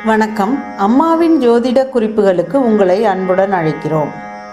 வணக்கம் அம்மாவின் ஜோதிட குறிப்புகளுக்கு உங்களை அன்புடன் அழைக்கிறோம்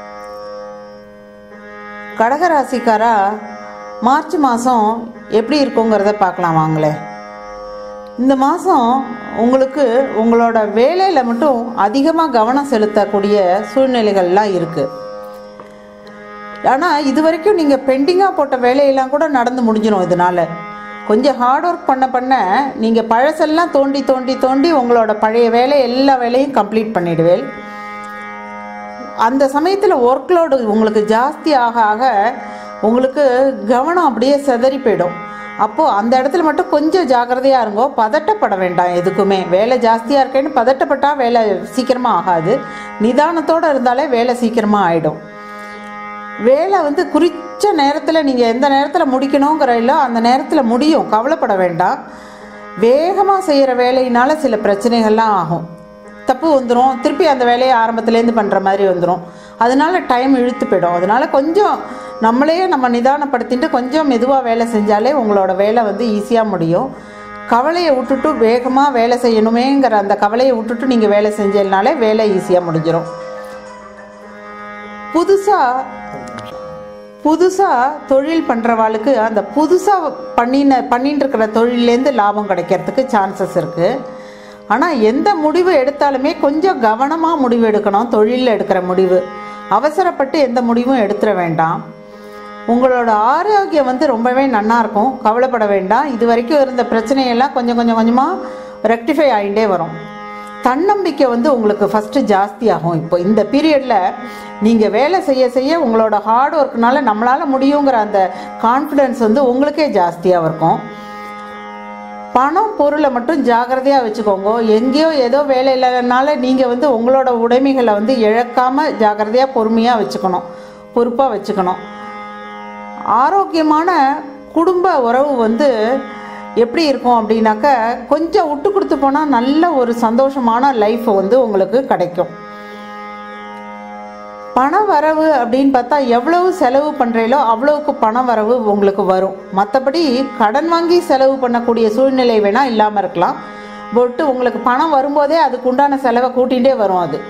கடகராசிக்காரா மார்ச் மாதம் எப்படி இருக்குங்கிறத பார்க்கலாம் வாங்களேன் இந்த மாதம் உங்களுக்கு உங்களோட வேலையில் மட்டும் அதிகமாக கவனம் செலுத்தக்கூடிய சூழ்நிலைகள்லாம் இருக்குது ஆனால் இது வரைக்கும் நீங்கள் பெண்டிங்காக போட்ட வேலையெல்லாம் கூட நடந்து முடிஞ்சிடும் இதனால் கொஞ்சம் ஹார்ட் ஒர்க் பண்ண பண்ண நீங்கள் பழசெல்லாம் தோண்டி தோண்டி தோண்டி உங்களோட பழைய வேலை எல்லா வேலையும் கம்ப்ளீட் பண்ணிடுவேன் அந்த சமயத்தில் ஒர்க் லோடு உங்களுக்கு ஜாஸ்தி ஆக ஆக உங்களுக்கு கவனம் அப்படியே சிதறி போயிடும் அப்போது அந்த இடத்துல மட்டும் கொஞ்சம் ஜாக்கிரதையாக இருங்கோ பதட்டப்பட வேண்டாம் எதுக்குமே வேலை ஜாஸ்தியாக இருக்கேன்னு பதட்டப்பட்டால் வேலை சீக்கிரமாக ஆகாது நிதானத்தோடு இருந்தாலே வேலை சீக்கிரமாக ஆகிடும் வேலை வந்து குறித்த நேரத்தில் நீங்கள் எந்த நேரத்தில் முடிக்கணுங்கிற இல்லோ அந்த நேரத்தில் முடியும் கவலைப்பட வேண்டாம் வேகமாக செய்கிற வேலையினால சில பிரச்சனைகள்லாம் ஆகும் தப்பு வந்துடும் திருப்பி அந்த வேலையை ஆரம்பத்துலேருந்து பண்ணுற மாதிரி வந்துடும் அதனால டைம் இழுத்து போயிடும் அதனால கொஞ்சம் நம்மளையே நம்ம நிதானப்படுத்திட்டு கொஞ்சம் மெதுவாக வேலை செஞ்சாலே உங்களோட வேலை வந்து ஈஸியாக முடியும் கவலையை விட்டுட்டு வேகமாக வேலை செய்யணுமேங்கிற அந்த கவலையை விட்டுட்டு நீங்கள் வேலை செஞ்சதுனாலே வேலை ஈஸியாக முடிஞ்சிடும் புதுசாக புதுசாக தொழில் பண்ணுறவாளுக்கு அந்த புதுசாக பண்ணின பண்ணிட்டு இருக்கிற தொழிலேருந்து லாபம் கிடைக்கிறதுக்கு சான்சஸ் இருக்குது ஆனால் எந்த முடிவு எடுத்தாலுமே கொஞ்சம் கவனமாக முடிவு எடுக்கணும் தொழிலில் எடுக்கிற முடிவு அவசரப்பட்டு எந்த முடிவும் எடுத்துட வேண்டாம் உங்களோட ஆரோக்கியம் வந்து ரொம்பவே நன்னா இருக்கும் கவலைப்பட வேண்டாம் இது வரைக்கும் இருந்த பிரச்சனையெல்லாம் கொஞ்சம் கொஞ்சம் கொஞ்சமாக ரெக்டிஃபை ஆகிட்டே வரும் தன்னம்பிக்கை வந்து உங்களுக்கு ஃபஸ்ட்டு ஜாஸ்தி ஆகும் இப்போ இந்த பீரியடில் நீங்கள் வேலை செய்ய செய்ய உங்களோட ஹார்ட் ஒர்க்னால நம்மளால் முடியுங்கிற அந்த கான்ஃபிடென்ஸ் வந்து உங்களுக்கே ஜாஸ்தியாக இருக்கும் பணம் பொருளை மட்டும் ஜாகிரதையாக வச்சுக்கோங்க எங்கேயோ ஏதோ வேலை இல்லாதனால நீங்கள் வந்து உங்களோட உடைமைகளை வந்து இழக்காமல் ஜாகிரதையாக பொறுமையாக வச்சுக்கணும் பொறுப்பாக வச்சுக்கணும் ஆரோக்கியமான குடும்ப உறவு வந்து எப்படி இருக்கும் அப்படின்னாக்க கொஞ்சம் விட்டு கொடுத்து போனால் நல்ல ஒரு சந்தோஷமான லைஃப் வந்து உங்களுக்கு கிடைக்கும் பண வரவு அப்படின்னு பார்த்தா எவ்வளவு செலவு பண்ணுறீங்களோ அவ்வளவுக்கு பண வரவு உங்களுக்கு வரும் மற்றபடி கடன் வாங்கி செலவு பண்ணக்கூடிய சூழ்நிலை வேணால் இல்லாமல் இருக்கலாம் பட்டு உங்களுக்கு பணம் வரும்போதே அதுக்கு உண்டான செலவை கூட்டிகிட்டே வரும் அது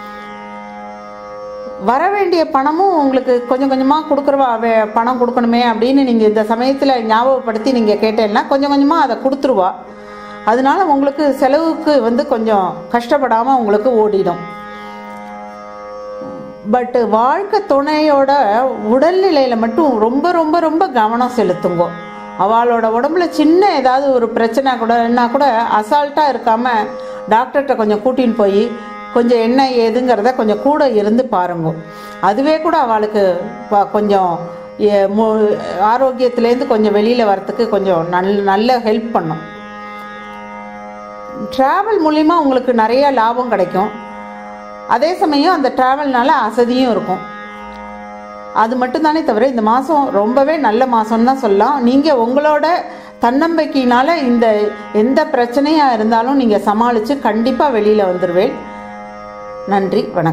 வர வேண்டிய பணமும் உங்களுக்கு கொஞ்சம் கொஞ்சமாக கொடுக்குறவா வே- பணம் கொடுக்கணுமே அப்படின்னு நீங்கள் இந்த சமயத்தில் ஞாபகப்படுத்தி நீங்கள் கேட்டேன்னா கொஞ்சம் கொஞ்சமாக அதை கொடுத்துருவா அதனால உங்களுக்கு செலவுக்கு வந்து கொஞ்சம் கஷ்டப்படாமல் உங்களுக்கு ஓடிடும் பட்டு வாழ்க்கை துணையோட உடல்நிலையில் மட்டும் ரொம்ப ரொம்ப ரொம்ப கவனம் செலுத்துங்க அவளோட உடம்புல சின்ன ஏதாவது ஒரு பிரச்சனை கூடன்னா கூட அசால்ட்டாக இருக்காமல் டாக்டர்கிட்ட கொஞ்சம் கூட்டின்னு போய் கொஞ்சம் என்ன ஏதுங்கிறத கொஞ்சம் கூட இருந்து பாருங்க அதுவே கூட அவளுக்கு ப- கொஞ்சம் எ- மு- ஆரோக்கியத்துலேருந்து கொஞ்சம் வெளியில் வரத்துக்கு கொஞ்சம் நல் நல்ல ஹெல்ப் பண்ணும் ட்ராவல் மூலிமா உங்களுக்கு நிறைய லாபம் கிடைக்கும் அதே சமயம் அந்த ட்ராவல்னால அசதியும் இருக்கும் அது மட்டும்தானே தவிர இந்த மாதம் ரொம்பவே நல்ல மாதம்னு தான் சொல்லலாம் நீங்கள் உங்களோட தன்னம்பிக்கையினால இந்த எந்த பிரச்சனையாக இருந்தாலும் நீங்கள் சமாளித்து கண்டிப்பாக வெளியில் வந்துடுவேன் நன்றி வணக்கம்